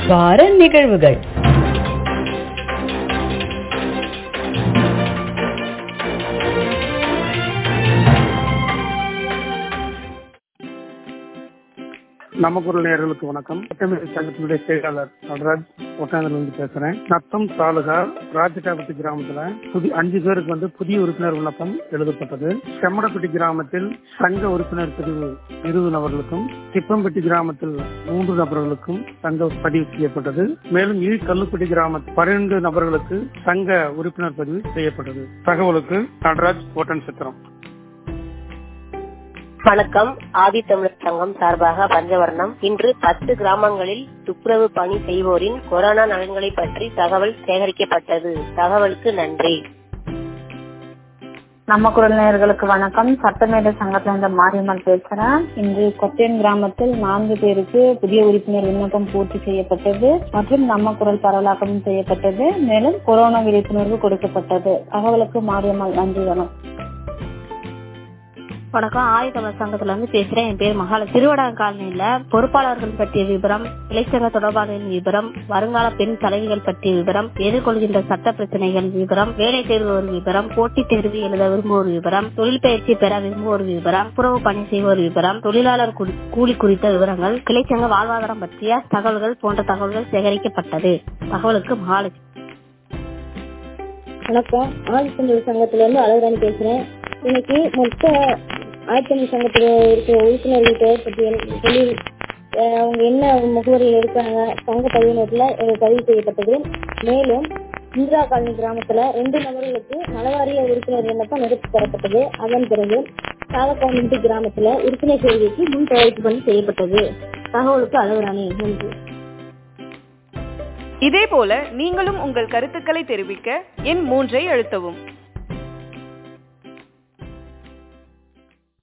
வார நிகழ்வுகள் நம்ம குரல் நேயர்களுக்கு வணக்கம் ஒட்டமேரி சங்கத்தினுடைய செயலாளர் நடராஜ் ஒட்டாந்திலிருந்து பேசுறேன் நத்தம் தாலுகா ராஜகாப்பட்டி கிராமத்துல புதி அஞ்சு பேருக்கு வந்து புதிய உறுப்பினர் விண்ணப்பம் எழுதப்பட்டது செம்மடப்பட்டி கிராமத்தில் சங்க உறுப்பினர் பிரிவு இருபது நபர்களுக்கும் திப்பம்பட்டி கிராமத்தில் மூன்று நபர்களுக்கும் சங்க பதிவு செய்யப்பட்டது மேலும் ஈ கல்லுப்பட்டி கிராமத்தில் பன்னிரண்டு நபர்களுக்கு சங்க உறுப்பினர் பதிவு செய்யப்பட்டது தகவலுக்கு நடராஜ் ஓட்டன் சித்திரம் வணக்கம் ஆதி தமிழர் சங்கம் சார்பாக பஞ்சவர்ணம் இன்று பத்து கிராமங்களில் துப்புரவு பணி செய்வோரின் கொரோனா நலன்களை பற்றி தகவல் சேகரிக்கப்பட்டது தகவலுக்கு நன்றி நம்ம குரல் நேயர்களுக்கு வணக்கம் சட்டமேத சங்கத்துல இருந்து மாரியம்மன் பேசுறேன் இன்று கொத்தேன் கிராமத்தில் நான்கு பேருக்கு புதிய உறுப்பினர் விண்ணப்பம் பூர்த்தி செய்யப்பட்டது மற்றும் நம்ம குரல் பரவலாக்கமும் செய்யப்பட்டது மேலும் கொரோனா விழிப்புணர்வு கொடுக்கப்பட்டது தகவலுக்கு மாரியம்மன் நன்றி வணக்கம் வணக்கம் ஆயுதமிழ் சங்கத்துல இருந்து பேசுறேன் என் பேர் மகால திருவடகம் காலனியில பொறுப்பாளர்கள் பற்றிய விவரம் இளைச்சங்க தொடர்பாளர்களின் விவரம் வருங்கால பெண் தலைவிகள் பற்றிய விவரம் எதிர்கொள்கின்ற சட்ட பிரச்சனைகள் விவரம் வேலை தேர்வோர் விவரம் போட்டித் தேர்வு எழுத விரும்புவோர் விவரம் தொழில் பயிற்சி பெற விரும்புவோர் விவரம் புறவு பணி செய்வோர் விவரம் தொழிலாளர் கூலி- கூலி குறித்த விவரங்கள் கிளைச்சங்க வாழ்வாதாரம் பற்றிய தகவல்கள் போன்ற தகவல்கள் சேகரிக்கப்பட்டது தகவலுக்கு மகாலட்சுமி வணக்கம் ஆதித்தமிழ் சங்கத்துல இருந்து அழகுராணி பேசுறேன் இன்னைக்கு மொத்த ஆதித்தமிழ் சங்கத்துல இருக்கிற உறுப்பினர்கள் பெயர் பட்டியல் சொல்லி அஹ், அவங்க என்ன முகவரியில் இருக்காங்க சங்க பதிவு நோட்டில் பதிவு செய்யப்பட்டது மேலும் இந்திரா காலனி கிராமத்துல ரெண்டு நபர்களுக்கு நலவாரிய உறுப்பினர் விண்ணப்பம் நிறுத்தி தரப்பட்டது அதன் பிறகு சாலக்காமிட்டி கிராமத்துல உறுப்பினர் சேர்க்கைக்கு முன் தயாரிப்பு பணி செய்யப்பட்டது தகவலுக்கு அழகுராணி நன்றி இதேபோல நீங்களும் உங்கள் கருத்துக்களை தெரிவிக்க எண் மூன்றை அழுத்தவும்